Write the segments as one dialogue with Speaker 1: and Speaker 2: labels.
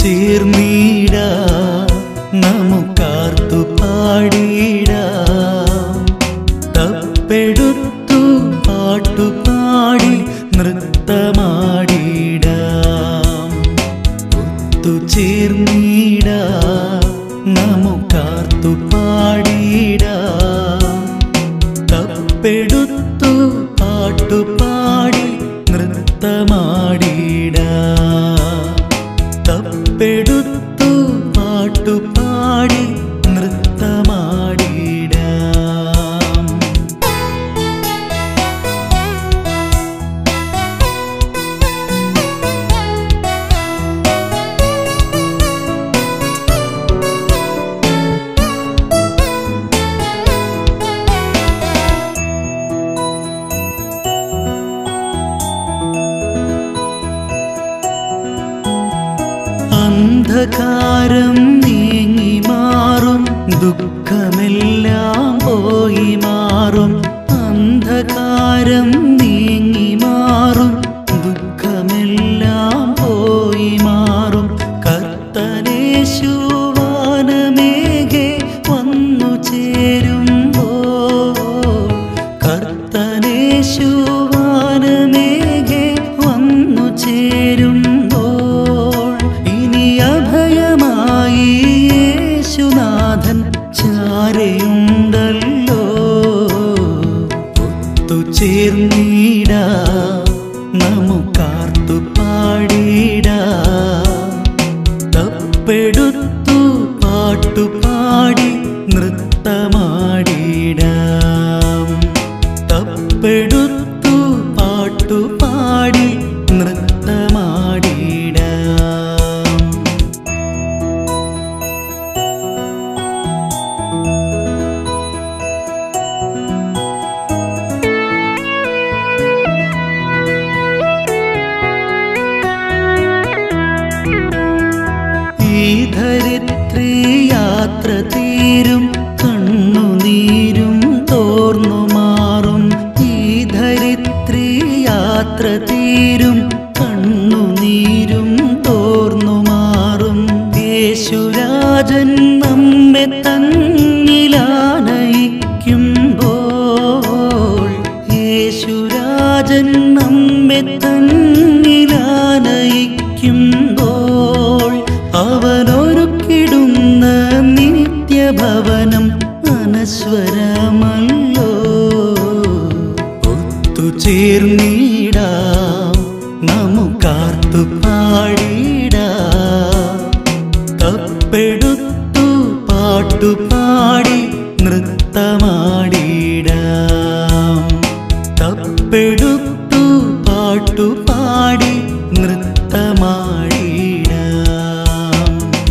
Speaker 1: ചേർന്നിട നമുക്കാർത്തു പാടിട തപ്പെടുത്തു പാട്ടുപാടി നൃത്തമാടിടാം ഒത്തുചേർന്നിട നമുക്കാർത്തു പാടിടാം തപ്പെടുത്തു പാട്ടുപാടി നൃത്തമാടിടാം തപ്പെടുത്തു പാട്ടുപാടി നൃത്തമാടിടാം അന്ധകാരം നീങ്ങി മാറും ദുഃഖമെല്ലാം പോയി മാറും അന്ധകാരം നീങ്ങി മാറും ദുഃഖമെല്ലാം പോയി മാറും കർത്തനേശുവാനമേഘെ വന്നു ചേരുമ്പോ കർത്തനേശുവാനമേഘെ വന്നു ചേരുമ്പോൾ ഇനി അഭയമായി യേശുനാഥൻ ചാരയുണ്ടല്ലോ ഒത്തുചേർന്നിട നമുക്കാർത്തു പാടിട തപ്പെടുത്തു പാട്ടുപാടി നൃത്തമാടിടാം തപ്പെടുത്തു പാട്ടുപാടി നൃത്തമാടിടാം ഈ ധരിത്രി യാത്ര തീരും കണ്ണുനീരും തോർന്നു മാറും ഈ ധരിത്രി യാത്ര തീരും കണ്ണുനീരും തോർന്നു മാറും യേശുരാജൻ നമ്മെ തന്നിലാനയിക്കുമ്പോൾ യേശുരാജൻ നമ്മെ തന്നിലാനയിക്കുമ്പോൾ അവനൊരുക്കിടുന്ന നിത്യഭവനം അനശ്വരമല്ലോ ഒത്തുചേർന്നിടാം നമുക്കാർത്തു പാടിടാം തപ്പെടുത്തു പാട്ടുപാടി നൃത്തമാടിടാം തപ്പെടുത്തു പാട്ടുപാടി നൃത്തമാടിടാം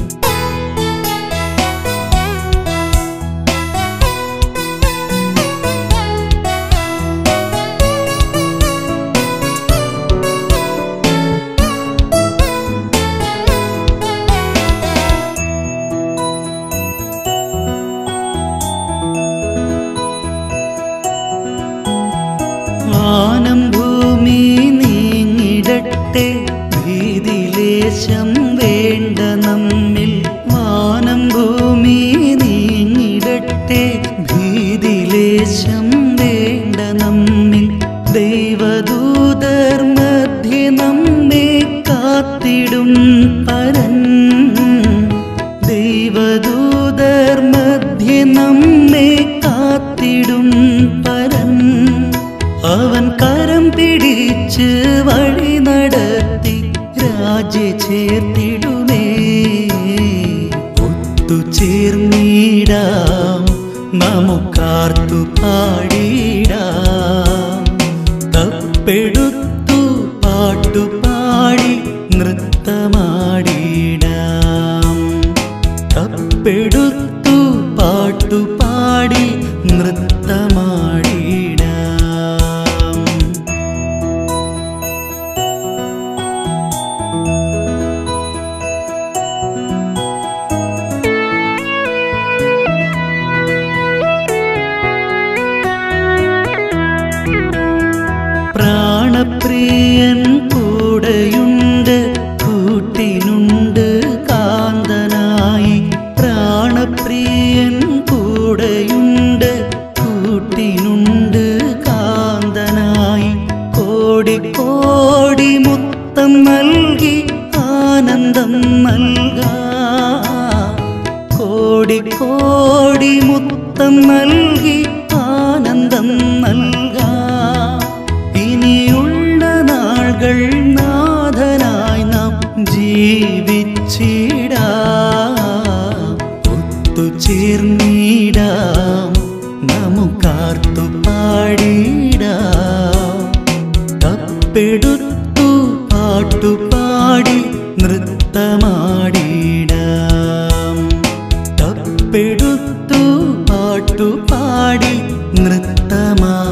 Speaker 1: വാനം ഭൂമി നീങ്ങിടട്ടെ ഭീതിലേശം വേണ്ട നമ്മിൽ വാനം ഭൂമി നീങ്ങിടട്ടെ ഭീതിലേശം വേണ്ട നമ്മിൽ ദൈവദൂതർ മധ്യ നമ്മെ കാത്തിടും പരൻ ദൈവദൂതർ മധ്യ നമ്മെ കാത്തിടും പരൻ അവൻ കരം പിടിച്ച് വഴി നടത്തി രാജ്യ ചേർത്തിടുമേ ഒത്തുചേർന്നിടാം നമുക്കാർത്തു പാടിടാം തപ്പെടുത്തു പാട്ടുപാടി നൃത്തമാടിടാം തപ്പെടുത്തു പാട്ടുപാടി നൃത്തമാടിടാം പ്രാണപ്രിയൻ കൂടെയുണ്ട് കൂട്ടിനുണ്ട് കോടി കോടി മുത്തം നൽകി ആനന്ദം നൽകാം ഇനിയുള്ള നാളുകൾ നാഥനായി നാം ജീവിച്ചിടാം ഒത്തുചേർന്നിടാം നമുക്കാർത്തു പാടിടാം തപ്പെടുത്തു പാട്ടുപാടി നൃത്തമാടിടാം തപ്പെടുത്തു പാട്ടുപാടി നൃത്തമാ